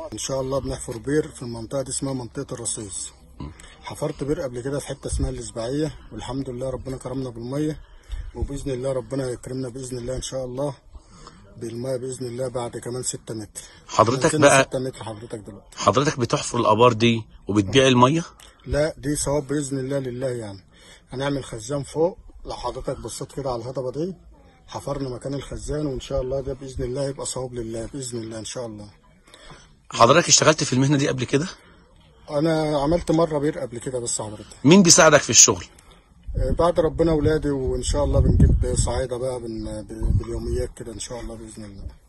ان شاء الله بنحفر بير في المنطقه دي اسمها منطقه الرصيص حفرت بير قبل كده في حته اسمها الاسباعيه والحمد لله ربنا كرمنا بالميه وباذن الله ربنا يكرمنا باذن الله ان شاء الله بالميه باذن الله بعد كمان 6 متر حضرتك نزلنا بقى 6 متر حضرتك دلوقتي حضرتك بتحفر الابار دي وبتبيع الميه لا دي ثواب باذن الله لله يعني هنعمل خزان فوق لو حضرتك بصيت كده على الهضبه دي حفرنا مكان الخزان وان شاء الله ده باذن الله يبقى ثواب لله باذن الله ان شاء الله حضرتك اشتغلت في المهنه دي قبل كده انا عملت مره بير قبل كده بس حضرتك مين بيساعدك في الشغل آه، بعد ربنا ولادي وان شاء الله بنجيب صعيده بقى بن- ب- باليوميات كده ان شاء الله باذن الله